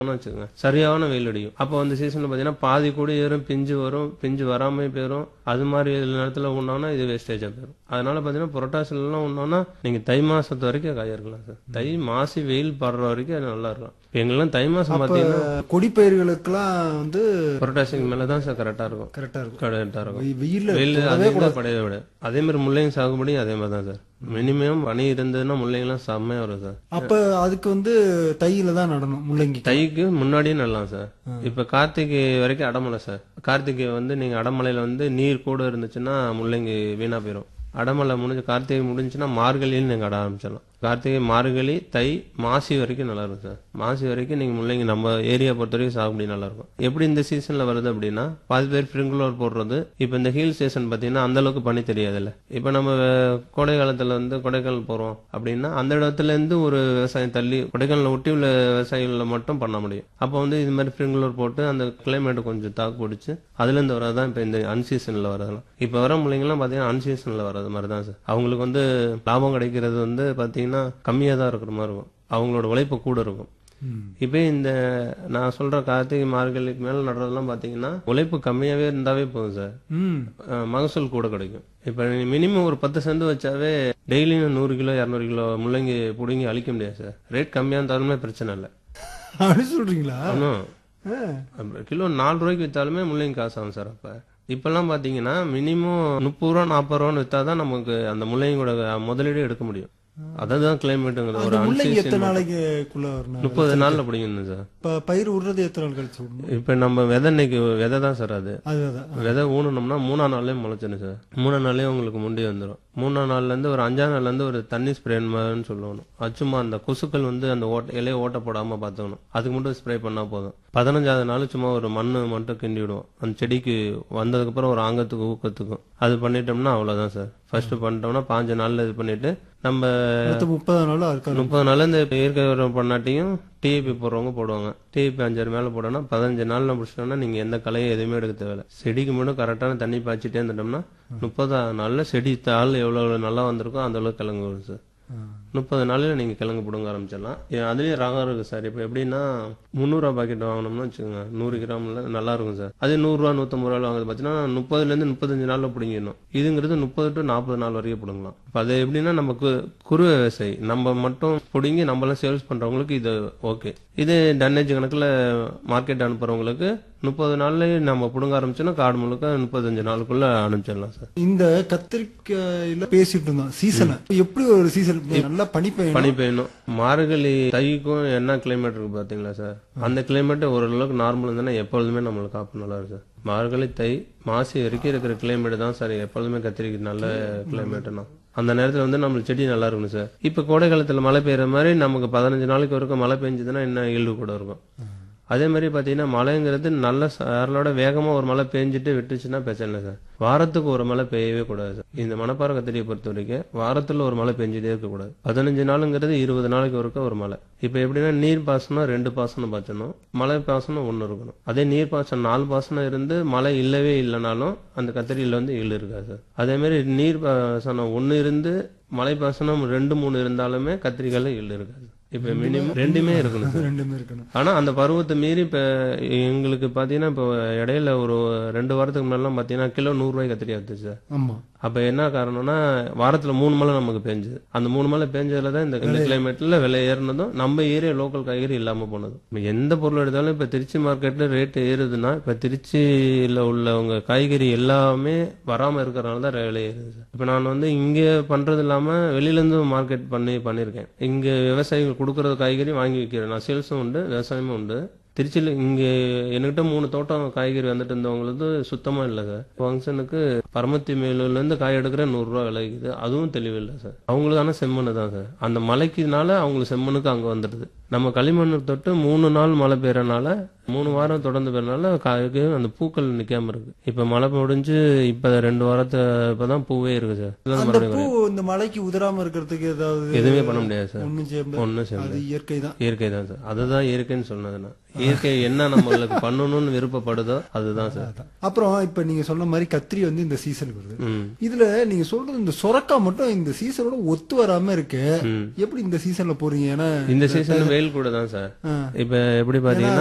வச்சுக்கோங்க சரியான வெயில் அடிக்கும் அப்போ அந்த சீசன்ல பாத்தீங்கன்னா பாதி கூட ஏறும் பிஞ்சு வரும் பிஞ்சு வராம போயிடும் அது மாதிரி நேரத்துல உண்ணோம்னா இது வேஸ்டேஜா போயிடும் அதனால பாத்தீங்கன்னா புரட்டாசிலாம் உண்ணோம்னா நீங்க தை மாசத்து வரைக்கும் காய இருக்கலாம் சார் தை மாசி வெயில் படுற வரைக்கும் அது நல்லா இருக்கும் இப்ப எங்கெல்லாம் தை மாசம் பாத்தீங்கன்னா கொடிப்பயிர்களுக்கெல்லாம் வந்து புரட்டாசிக்கு மேலதான் சார் கரெக்டா இருக்கும் கரெக்டா இருக்கும் கரெக்டா இருக்கும் வெய்- வெயில்ல வெயில் தொடவே அதிகமா கூடாது. படையதை விட அதே மாதிரி முள்ளைங்க சாகுபடியும் அதே மாதிரி தான் சார் மினிமம் பனி இருந்ததுன்னா முள்ளைங்கலாம் செம்மையா வரும் சார் அப்ப அதுக்கு வந்து தையில தான் நடணும் முள்ளங்கி தைக்கு முன்னாடியே நடலாம் சார் இப்ப கார்த்திகை வரைக்கும் அடமலை சார் கார்த்திகை வந்து நீங்க அடமலையில வந்து நீர் கூட இருந்துச்சுன்னா முள்ளங்கி வீணா போயிடும் அடமலை முடிஞ்சு கார்த்திகை முடிஞ்சுன்னா மார்கழியில் நீங்க அட ஆரம்பிச்சிடலாம் கார்த்திகை மார்கழி தை மாசி வரைக்கும் நல்லா இருக்கும் சார் மாசி வரைக்கும் நீங்க முள்ளங்கி நம்ம ஏரியா பொறுத்த வரைக்கும் சாகுபடி நல்லா இருக்கும் எப்படி இந்த சீசன்ல வருது அப்படின்னா பாதி பேர் ஸ்ப்ரிங்குலர் போடுறது இப்ப இந்த ஹில் ஸ்டேஷன் பாத்தீங்கன்னா அந்த அளவுக்கு பனி தெரியாதுல்ல இப்ப நம்ம அஹ், கோடை காலத்துல வந்து கொடைக்கானல் போறோம் அப்படின்னா அந்த இடத்துல இருந்து ஒரு விவசாயம் தள்ளி கொடைக்கானல ஒட்டி உள்ள விவசாயிகளை மட்டும் பண்ண முடியும் அப்போ வந்து இது மாதிரி ஸ்ப்ரிங்குலர் போட்டு அந்த கிளைமேட் கொஞ்சம் தாக்கு பிடிச்சி அதுல இருந்து வரதான் இப்ப இந்த அன்சீசன்ல வரதெல்லாம் இப்ப வர முள்ளைங்கலாம் பாத்தீங்கன்னா அன்சீசன்ல வர்றது மாதிரி தான் சார் அவங்களுக்கு வந்து லாபம் கிடைக்கிறது வந்து பாத்தீங்கன்னா கம்மியா தான் இருக்கிற மாதிரி இருக்கும் அவங்களோட உழைப்பு கூட இருக்கும் ம். இப்போ இந்த நான் சொல்ற கார்த்திகை மார்கழிக்கு மேல நடுறதெல்லாம் பாத்தீங்கன்னா உழைப்பு கம்மியாவே இருந்தாவே போதும் சார் ம் அஹ் மகசூல் கூட கிடைக்கும் இப்ப மினிமம் ஒரு பத்து சென்ட் வச்சாவே டெய்லியும் நூறு கிலோ இரநூறு கிலோ முள்ளங்கி பிடுங்கி அழிக்க முடியாது சார் ரேட் கம்மியா இருந்தாலுமே பிரச்சனை இல்லை அப்படி சொல்றீங்களா ஒன்றும் ஆ. கிலோ நாலு ரூபாய்க்கு வித்தாலுமே முள்ளங்கி காசு ஆகும் சார் அப்ப இப்பெல்லாம் பாத்தீங்கன்னா மினிமம் முப்பது ரூபா நாற்பது ரூபான்னு வித்தாதான் நமக்கு அந்த முள்ளங்கியோட முதலீடு எடுக்க முடியும் அதுதான் கிளைமேட்டுங்கிறது ஒரு அந்த முள்ளங்கி எத்தனை அன்சீசன் நாளைக்குள்ள வரணும் முப்பது நாள்ல பிடிக்கணும் சார் இப்ப பயிர் விடுறது எத்தனை நாள் கழிச்சு விடணும் இப்ப நம்ம விதை இன்னைக்கு விதை தான் சார் அது அது அதான் விதை ஊனணும்னா மூணாம் நாள்லயே முளைச்சிடும் சார் மூணாம் நாள்லயே உங்களுக்கு முண்டி வந்துடும் மூணாம் நாள்ல இருந்து ஒரு அஞ்சாம் நாள்ல இருந்து ஒரு தண்ணி ஸ்ப்ரேன்னு சொல்லணும் அது சும்மா அந்த கொசுக்கள் வந்து அந்த ஓட்ட இலைய ஓட்ட போடாம பார்த்துக்கணும் அதுக்கு மட்டும் ஸ்ப்ரே பண்ணா போதும் பதினஞ்சாவது நாள் சும்மா ஒரு மண்ணு மட்டும் கிண்டி விடுவோம் அந்த செடிக்கு வந்ததுக்கு அப்புறம் ஒரு ஆங்கத்துக்கு ஊக்கத்துக்கும் அது பண்ணிட்டோம்னா அவ்வளவுதான் சார் ஃபர்ஸ்ட் பண்ணிட்டோம்னா பாஞ்சு நாள்ல இது பண்ணிட்டு நம்ம அடுத்த முப்பது நாள் அதுக்காக முப்பது நாள் இந்த இயற்கை உரம் பண்ணாட்டியும் டிஏபி போடுறவங்க போடுவாங்க டிஏபி அஞ்சாறு மேல போடணும் பதினஞ்சு நாள்ல முடிச்சிட்டோம்னா நீங்க எந்த கலையும் எதுவுமே எடுக்க தேவையில்ல செடிக்கு மட்டும் கரெக்டான தண்ணி பாய்ச்சிட்டே இருந்துட்டோம்னா முப்பதாம் நாள்ல செடி தாள் எவ்வளவு நல்லா வந்திருக்கோ அந்த அளவுக்கு கிழங்கு வரும் சார் முப்பது நாள்ல நீங்க கிழங்கு பிடுங்க ஆரம்பிச்சிடலாம் இது அதுலயும் ரகம் இருக்கு சார் இப்போ எப்படின்னா முந்நூறுரூவா பாக்கெட் வாங்கினோம்னா வச்சுக்கோங்க நூறு கிராம்ல நல்லா இருக்கும் சார் அதே நூறுரூவா நூற்றம்பது ரூபா வாங்குறது பார்த்தீங்கன்னா முப்பதுல இருந்து முப்பத்தஞ்சு நாள்ல பிடிங்கிடணும் இதுங்கிறது முப்பது டு நாற்பது நாள் வரைக்கும் பிடுங்கலாம் இப்போ அது எப்படின்னா நம்ம கு- குறு விவசாயி நம்ம மட்டும் பிடுங்கி நம்மளாம் சேல்ஸ் பண்றவங்களுக்கு இது ஓகே இது டன்னேஜ் கணக்குல மார்க்கெட் அனுப்புறவங்களுக்கு முப்பது நாள்லயே நம்ம பிடுங்க ஆரம்பிச்சோன்னா காடு முழுக்க முப்பத்தஞ்சு நாளுக்குள்ள அனுப்பிச்சிடலாம் சார் இந்த கத்திரிக்காயில பேசிட்டு இருந்தோம் சீசன் எப்படி ஒரு சீசன் நல்லா பனி பெய்யணும் பனி பெய்யணும் மார்கழி தைக்கும் என்ன கிளைமேட் இருக்கு பாத்தீங்களா சார் அந்த கிளைமேட் ஓரளவுக்கு நார்மல் இருந்ததுன்னா எப்பொழுதுமே நம்மளுக்கு காப்பு நல்லா இருக்கும் சார் மார்கழி தை மாசி வரைக்கும் இருக்கிற கிளைமேட் தான் சார் எப்பொழுதுமே கத்திரிக்கு நல்ல கிளைமேட்னா அந்த நேரத்துல வந்து நம்ம செடி நல்லா இருக்கணும் சார் இப்ப கோடை காலத்துல மழை பெய்யற மாதிரி நமக்கு பதினஞ்சு நாளைக்கு வரைக்கும் மழை பெஞ்சதுன்னா இன்னும் ஈல்டு கூட இருக்கும் அதே மாதிரி பாத்தீங்கன்னா மழைங்கிறது நல்ல சாரலோட வேகமா ஒரு மழை பெஞ்சிட்டு விட்டுச்சுன்னா பிரச்சனை இல்லை சார் வாரத்துக்கு ஒரு மழை பெய்யவே கூடாது சார் இந்த மணப்பாறை கத்திரியை பொறுத்த வரைக்கும் வாரத்துல ஒரு மழை பெஞ்சிட்டே இருக்க கூடாது பதினஞ்சு நாளுங்கிறது இருபது நாளைக்கு ஒருக்க ஒரு மழை இப்ப எப்படின்னா நீர் பாசனம் ரெண்டு பாசனம் பாய்ச்சணும் மழை பாசனம் ஒண்ணு இருக்கணும் அதே நீர் பாசனம் நாலு பாசனம் இருந்து மழை இல்லவே இல்லைனாலும் அந்த கத்திரியில வந்து ஈல்டு இருக்காது சார் அதே மாதிரி நீர் பாசனம் ஒண்ணு இருந்து மழை பாசனம் ரெண்டு மூணு இருந்தாலுமே கத்திரிக்காயில ஈல்டு இருக்காது இப்ப மினிமம் ரெண்டுமே இருக்கணும் சார் ரெண்டுமே இருக்கணும் ஆனா அந்த பருவத்தை மீறி இப்ப எங்களுக்கு பாத்தீங்கன்னா இப்ப இடையில ஒரு ரெண்டு வாரத்துக்கு முன்னாடிலாம் பாத்தீங்கன்னா கிலோ நூறு ரூபாய் கத்திரிக்காய் வந்துச்சு சார் ஆமா அப்ப என்ன காரணம்னா வாரத்துல மூணு மழை நமக்கு பெஞ்சுது அந்த மூணு மழை பெஞ்சதுல தான் இந்த இந்த கிளைமேட்ல விலை ஏறினதும் நம்ம ஏரியா லோக்கல் காய்கறி இல்லாம போனது இப்ப எந்த பொருள் எடுத்தாலும் இப்ப திருச்சி மார்க்கெட்ல ரேட் ஏறுதுன்னா இப்ப திருச்சியில உள்ளவங்க காய்கறி எல்லாமே வராம இருக்கிறனால தான் விலை ஏறுது சார். இப்ப நான் வந்து இங்க பண்றது இல்லாம வெளியில இருந்து மார்க்கெட் பண்ணி பண்ணிருக்கேன் இங்க விவசாயிகள் கொடுக்கறது காய்கறி வாங்கி விற்கிறேன் நான் சேல்ஸும் உண்டு விவசாயமும் உண்டு திருச்சியில் இங்க என்கிட்ட மூணு தோட்டம் காய்கறி வந்துட்டு இருந்தவங்களுக்கு சுத்தமா இல்லை சார் ஃபங்க்ஷனுக்கு பரமத்தி மேலூர்ல இருந்து காய் எடுக்கிற நூறு ரூபா விளைக்குது அதுவும் தெளிவில்லை சார் அவங்களுக்கு ஆனா செம்மண்ணு தான் சார் அந்த மலைக்குனால அவங்களுக்கு செம்மண்ணுக்கு அங்க வந்துடுது நம்ம களிமண் தொட்டு மூணு நாள் மழை பெய்யறனால மூணு வாரம் தொடர்ந்து பெய்யறனால காய்க்கு அந்த பூக்கள் நிக்காம இருக்கு இப்ப மழை முடிஞ்சு இப்ப ரெண்டு வாரத்தை இப்பதான் பூவே இருக்கு சார் இதுல அந்த மறுபடியும் பூ இந்த மழைக்கு உதிராம இருக்கிறதுக்கு ஏதாவது எதுவுமே பண்ண முடியாது சார் ஒண்ணும் செய்ய முடியாது. ஒன்னும் செய்ய அது இயற்கை தான் இயற்கை தான் சார் அதுதான் இயற்கைன்னு சொன்னது நான் இயற்கை என்ன நம்மளுக்கு பண்ணணும்னு விருப்பப்படுதோ அதுதான் சார் அப்புறம் இப்ப நீங்க சொன்ன மாதிரி கத்திரி வந்து இந்த சீசனுக்கு வருது ம் இதுல நீங்க சொல்றது இந்த சொரக்கா மட்டும் இந்த சீசனோட ஒத்து வராம இருக்கு ம். எப்படி இந்த சீசன்ல போறீங்க ஏன்னா இந்த சீசன் வெயில் வெயில் கூட தான் சார் ஆ. இப்ப எப்படி பாத்தீங்கன்னா